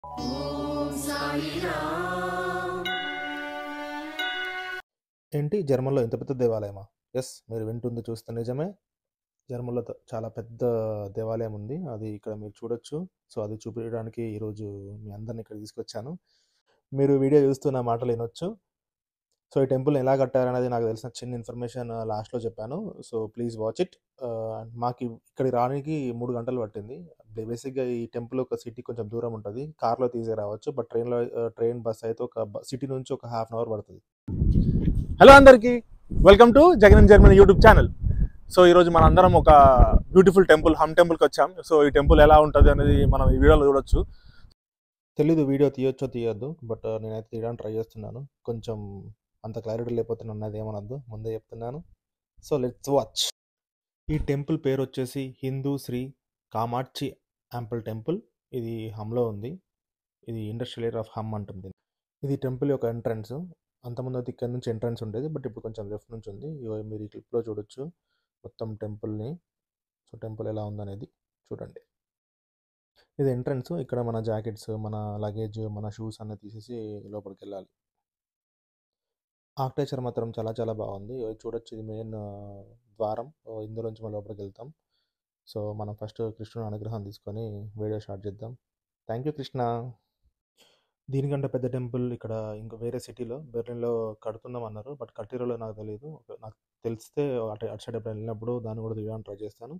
ఏంటి జర్మన్లో ఇంత పెద్ద దేవాలయమా ఎస్ మీరు వింటుంది చూస్తే నిజమే జర్మన్లో త- చాలా పెద్ద దేవాలయం ఉంది అది ఇక్కడ మీరు చూడొచ్చు సో అది చూపించడానికి ఈరోజు మీ అందరిని ఇక్కడ తీసుకొచ్చాను మీరు వీడియో చూస్తూ నా మాటలు వినొచ్చు సో ఈ టెంపుల్ ఎలా కట్టారనేది నాకు తెలిసిన చిన్న ఇన్ఫర్మేషన్ లాస్ట్లో చెప్పాను సో ప్లీజ్ వాచ్ ఇట్ మాకు ఇక్కడికి రావడానికి మూడు గంటలు పట్టింది బేసిక్గా ఈ టెంపుల్ ఒక సిటీ కొంచెం దూరం ఉంటుంది కార్లో తీసే రావచ్చు బట్ ట్రైన్లో ట్రైన్ బస్ అయితే ఒక సిటీ నుంచి ఒక హాఫ్ అన్ అవర్ పడుతుంది హలో అందరికీ welcome to Jagan Germany YouTube channel so ఈరోజు మన అందరం ఒక బ్యూటిఫుల్ టెంపుల్ హమ్ టెంపుల్కి వచ్చాం సో ఈ టెంపుల్ ఎలా ఉంటుంది అనేది మనం ఈ వీడియోలో చూడొచ్చు తెలీదు వీడియో తీయొచ్చో తీయొద్దు బట్ నేనైతే తీయడానికి ట్రై చేస్తున్నాను కొంచెం అంత క్లారిటీ లేకపోతే ఉన్నది ఏమనొద్దు ముందే చెప్తున్నాను సో లెట్స్ వాచ్ ఈ టెంపుల్ పేరు వచ్చేసి హిందూ శ్రీ కామాక్షి యాంపుల్ టెంపుల్ ఇది హమ్లో ఉంది ఇది ఇండస్ట్రియల్ ఏరియా ఆఫ్ హమ్ అంటుంది ఇది టెంపుల్ యొక్క ఎంట్రన్స్ అంతకుముందు అయితే ఇక్కడ నుంచి ఎంట్రన్స్ ఉండేది బట్ ఇప్పుడు కొంచెం లెఫ్ట్ నుంచి ఉంది ఇగో మీరు ఈ క్లిప్లో చూడొచ్చు మొత్తం టెంపుల్ని సో టెంపుల్ ఎలా ఉందనేది చూడండి ఇది ఎంట్రన్స్ ఇక్కడ మన జాకెట్స్ మన లగేజ్ మన షూస్ అన్నీ తీసేసి లోపలికి వెళ్ళాలి ఆర్కిటెక్చర్ మాత్రం చాలా చాలా బాగుంది ఇవి చూడొచ్చు ఇది మెయిన్ ద్వారం ఓ ఇందులోంచి మనం లోపలికి వెళ్తాం సో మనం ఫస్ట్ కృష్ణుని అనుగ్రహం తీసుకొని వీడియో స్టార్ట్ చేద్దాం థ్యాంక్ యూ కృష్ణ దీనికంటే పెద్ద టెంపుల్ ఇక్కడ ఇంకా వేరే సిటీలో బెర్లిన్లో కడుతున్నాం అన్నారు బట్ కట్టిరోలో నాకు తెలియదు నాకు తెలిస్తే అటు అటు సైడ్ ఎప్పుడు వెళ్ళినప్పుడు దాన్ని కూడా తీయడానికి ట్రై చేస్తాను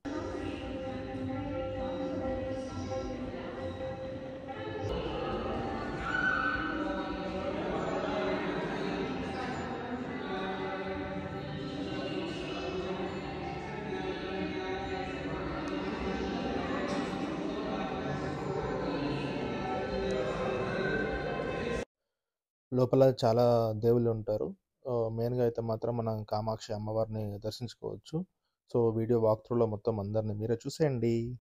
లోపల చాలా దేవుళ్ళు ఉంటారు ఆ, మెయిన్గా అయితే మాత్రం మనం కామాక్షి అమ్మవారిని దర్శించుకోవచ్చు సో వీడియో వాక్ త్రూలో మొత్తం అందరిని మీరే చూసేయండి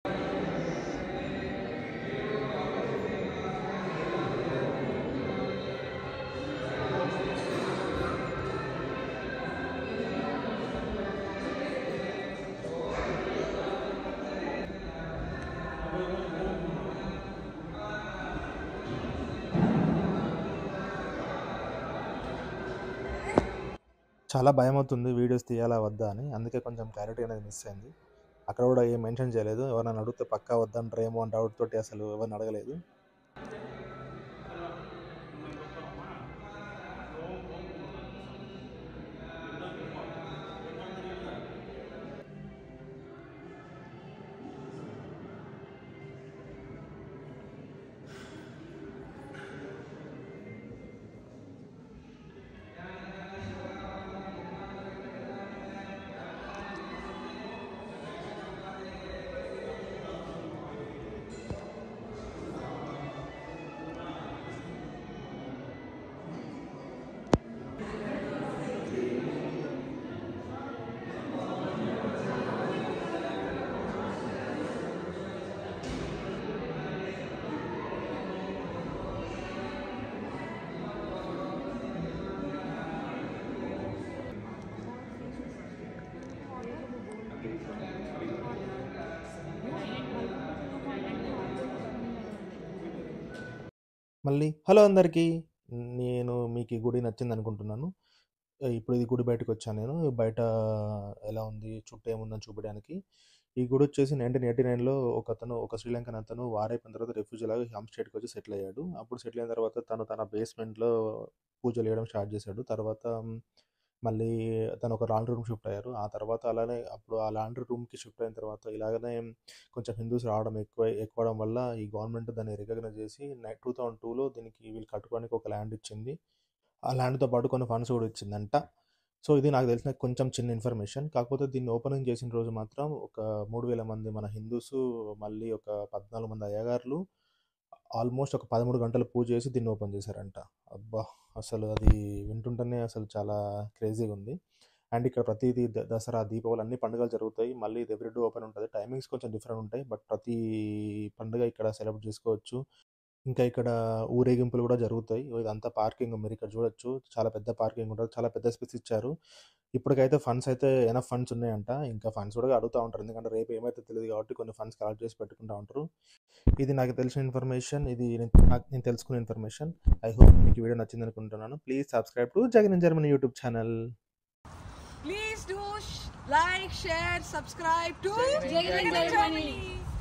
చాలా భయం అవుతుంది వీడియోస్ తీయాలా వద్దా అని అందుకే కొంచెం క్లారిటీ అనేది మిస్ అయింది అక్కడ కూడా ఏం మెన్షన్ చేయలేదు ఎవరైనా అడిగితే పక్కా వద్దంటారేమో అని డౌట్ తోటి అసలు ఎవరిని అడగలేదు మళ్ళీ హలో అందరికీ నేను మీకు ఈ గుడి నచ్చింది అనుకుంటున్నాను ఇప్పుడు ఇది గుడి బయటకు వచ్చాను నేను బయట ఎలా ఉంది చుట్టూ ఏముందని చూపించడానికి ఈ గుడి వచ్చేసి నైన్టీన్ ఎయిటీ నైన్లో ఒక అతను ఒక శ్రీలంకన్ అతను వారైపోయిన తర్వాత రెఫ్యూజీ లాగా హమ్ స్టేట్కి వచ్చి సెటిల్ అయ్యాడు అప్పుడు సెటిల్ అయిన తర్వాత తను తన బేస్మెంట్లో పూజలు చేయడం స్టార్ట్ చేశాడు తర్వాత మ్, మళ్ళీ తను ఒక లాండ్రీ రూమ్ షిఫ్ట్ అయ్యారు ఆ తర్వాత అలానే అప్పుడు ఆ లాండ్రీ రూమ్కి షిఫ్ట్ అయిన తర్వాత ఇలాగనే కొంచెం హిందూస్ రావడం ఎక్కువ ఎక్కువడం వల్ల ఈ గవర్నమెంట్ దాన్ని రికగ్నైజ్ చేసి టూ థౌజండ్ టూలో దీనికి వీళ్ళు కట్టుకోవడానికి ఒక ల్యాండ్ ఇచ్చింది ఆ ల్యాండ్తో పాటు కొన్ని ఫండ్స్ కూడా ఇచ్చిందంట సో ఇది నాకు తెలిసిన కొంచెం చిన్న ఇన్ఫర్మేషన్ కాకపోతే దీన్ని ఓపెనింగ్ చేసిన రోజు మాత్రం ఒక మూడు వేల మంది మన హిందూస్ మళ్ళీ ఒక పద్నాలుగు మంది అయ్యగారులు ఆల్మోస్ట్ ఒక పదమూడు గంటలు పూజ చేసి దీన్ని ఓపెన్ చేశారంట అబ్బా అసలు అది వింటుంటేనే అసలు చాలా క్రేజీగా ఉంది అండ్ ఇక్కడ ప్రతిదీ ద- దసరా దీపావళి అన్ని పండుగలు జరుగుతాయి మళ్ళీ ఇది ఎవ్రీ డే ఓపెన్ ఉంటుంది టైమింగ్స్ కొంచెం డిఫరెంట్ ఉంటాయి బట్ ప్రతి పండుగ ఇక్కడ సెలబ్రేట్ చేసుకోవచ్చు ఇంకా ఇక్కడ ఊరేగింపులు కూడా జరుగుతాయి ఇదంతా పార్కింగ్ మీరు ఇక్కడ చూడొచ్చు చాలా పెద్ద పార్కింగ్ ఉంటుంది చాలా పెద్ద స్పేస్ ఇచ్చారు ఇప్పటికైతే ఫండ్స్ అయితే ఎనఫ్ ఫండ్స్ ఉన్నాయంట ఇంకా ఫండ్స్ కూడా అడుగుతూ ఉంటారు ఎందుకంటే రేపు ఏమైతే తెలియదు కాబట్టి కొన్ని ఫండ్స్ కలెక్ట్ చేసి పెట్టుకుంటూ ఉంటారు ఇది నాకు తెలిసిన ఇన్ఫర్మేషన్ ఇది నేను నాకు నేను తెలుసుకున్న ఇన్ఫర్మేషన్ ఐ హోప్ మీకు ఈ వీడియో నచ్చింది అనుకుంటున్నాను please subscribe to Jagan Germany YouTube channel Please do sh- like, share, subscribe to Jaganan Jaganan Germany. Germany.